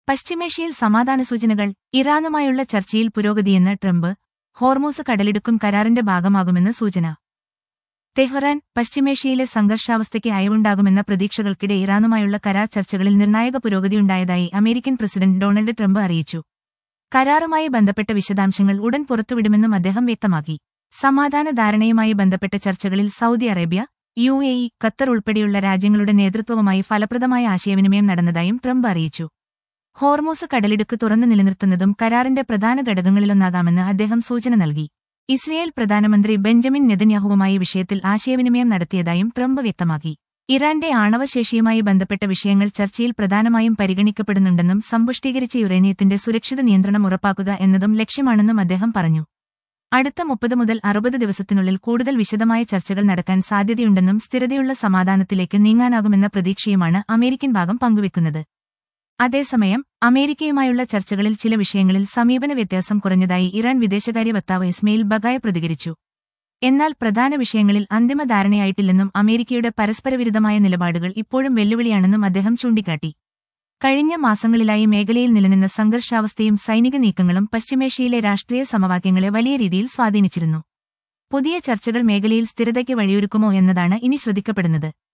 പശ്ചിമേഷ്യയിൽ സമാധാന സൂചനകൾ ഇറാനുമായുള്ള ചർച്ചയിൽ പുരോഗതിയെന്ന് ട്രംപ് ഹോർമൂസ് കടലിടുക്കും കരാറിന്റെ ഭാഗമാകുമെന്ന് സൂചന തെഹ്റാൻ പശ്ചിമേഷ്യയിലെ സംഘർഷാവസ്ഥയ്ക്ക് അയവുണ്ടാകുമെന്ന പ്രതീക്ഷകൾക്കിടെ ഇറാനുമായുള്ള കരാർ ചർച്ചകളിൽ നിർണായക പുരോഗതിയുണ്ടായതായി അമേരിക്കൻ പ്രസിഡന്റ് ഡൊണാൾഡ് ട്രംപ് അറിയിച്ചു കരാറുമായി ബന്ധപ്പെട്ട വിശദാംശങ്ങൾ ഉടൻ പുറത്തുവിടുമെന്നും അദ്ദേഹം വ്യക്തമാക്കി സമാധാന ധാരണയുമായി ബന്ധപ്പെട്ട ചർച്ചകളിൽ Saudi Arabia U A E Qatar ഉൾപ്പെടെയുള്ള രാജ്യങ്ങളുടെ നേതൃത്വവുമായി ഫലപ്രദമായ ആശയവിനിമയം നടന്നതായും ട്രംപ് അറിയിച്ചു ഹോർമൂസ് കടലിടുക്ക് തുറന്നു നിലനിർത്തുന്നതും കരാറിന്റെ പ്രധാന ഘടകങ്ങളിലൊന്നാകാമെന്ന് അദ്ദേഹം സൂചന നൽകി ഇസ്രയേൽ പ്രധാനമന്ത്രി ബെഞ്ചമിൻ നെതന്യാഹുവുമായി വിഷയത്തിൽ ആശയവിനിമയം നടത്തിയതായും ട്രംപ് വ്യക്തമാക്കി ഇറാന്റെ ആണവശേഷിയുമായി ബന്ധപ്പെട്ട വിഷയങ്ങൾ ചർച്ചയിൽ പ്രധാനമായും പരിഗണിക്കപ്പെടുന്നുണ്ടെന്നും സമ്പുഷ്ടീകരിച്ച യുറേനിയത്തിന്റെ സുരക്ഷിത നിയന്ത്രണം ഉറപ്പാക്കുക എന്നതും ലക്ഷ്യമാണെന്നും അദ്ദേഹം പറഞ്ഞു അടുത്ത മുപ്പത് മുതൽ അറുപത് ദിവസത്തിനുള്ളിൽ കൂടുതൽ വിശദമായ ചർച്ചകൾ നടക്കാൻ സാധ്യതയുണ്ടെന്നും സ്ഥിരതയുള്ള സമാധാനത്തിലേക്ക് നീങ്ങാനാകുമെന്ന പ്രതീക്ഷയുമാണ് അമേരിക്കൻ ഭാഗം പങ്കുവെക്കുന്നത് അതേസമയം അമേരിക്കയുമായുള്ള ചർച്ചകളിൽ ചില വിഷയങ്ങളിൽ സമീപന വ്യത്യാസം കുറഞ്ഞതായി ഇറാൻ വിദേശകാര്യ വക്താവ് ഇസ്മയിൽ ബഗായ പ്രതികരിച്ചു എന്നാൽ പ്രധാന വിഷയങ്ങളിൽ അന്തിമ ധാരണയായിട്ടില്ലെന്നും അമേരിക്കയുടെ പരസ്പരവിരുദ്ധമായ നിലപാടുകൾ ഇപ്പോഴും വെല്ലുവിളിയാണെന്നും അദ്ദേഹം ചൂണ്ടിക്കാട്ടി കഴിഞ്ഞ മാസങ്ങളിലായി മേഖലയിൽ നിലനിന്ന സംഘർഷാവസ്ഥയും സൈനിക നീക്കങ്ങളും പശ്ചിമേഷ്യയിലെ രാഷ്ട്രീയ സമവാക്യങ്ങളെ വലിയ രീതിയിൽ സ്വാധീനിച്ചിരുന്നു പുതിയ ചർച്ചകൾ മേഖലയിൽ സ്ഥിരതയ്ക്ക് വഴിയൊരുക്കുമോ എന്നതാണ് ഇനി ശ്രദ്ധിക്കപ്പെടുന്നത്